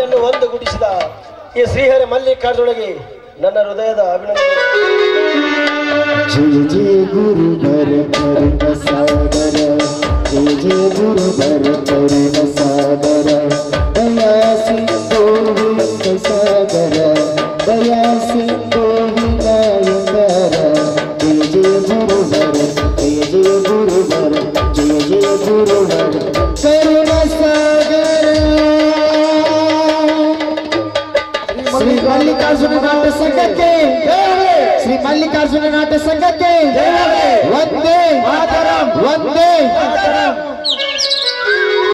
ನನ್ನನ್ನು ಒಂದುಗೂಡಿಸಿದ ಈ ಶ್ರೀಹರಿ ಮಲ್ಲಿಕಾರ್ಜುನಿಗೆ ನನ್ನ ಹೃದಯದ ಅಭಿನಂದನೆ जय जय गुरु भर करुण सागर जय जय गुरु भर करुण सागर दया सिंधु विंद सागर दया सिंधु विनायकर जय जय गुरु भर जय जय गुरु भर जय जय गुरु भर करुण सागर ಶ್ರೀ ಮಲ್ಲಿಕಾರ್ಜುನ ನಾಟ್ಯ ಸಂಘಕ್ಕೆ ಶ್ರೀ ಮಲ್ಲಿಕಾರ್ಜುನ ನಾಟ್ಯ ಸಂಘಕ್ಕೆ ಒಂದೇ ಒಂದೇ